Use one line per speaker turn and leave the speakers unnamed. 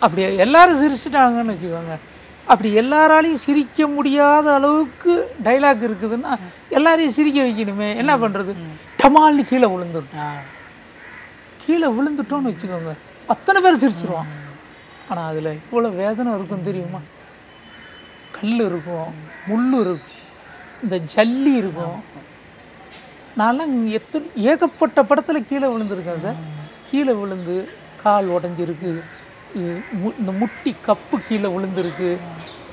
அப்படி எல்லாரும் சிரிச்சிட்டாங்கன்னு வச்சுக்கோங்க அப்படி எல்லாராலையும் சிரிக்க முடியாத அளவுக்கு டைலாக் இருக்குதுன்னா எல்லாரையும் சிரிக்க வைக்கணுமே என்ன பண்ணுறது டமால்னு கீழே விழுந்துடும்
ஆ
கீழே விழுந்துட்டோம்னு வச்சுக்கோங்க அத்தனை பேர் சிரிச்சிருவான் ஆனால் அதில் இவ்வளோ வேதனை இருக்கும் தெரியுமா கல் இருக்கும் முள் இருக்கும் இந்த ஜல்லி இருக்கும் நான்லாம் எத்தனை ஏகப்பட்ட படத்தில் கீழே விழுந்திருக்கேன் சார் கீழே விழுந்து கால் உடஞ்சிருக்கு இ- மு- இந்த முட்டி கப்பு கீழே விழுந்திருக்கு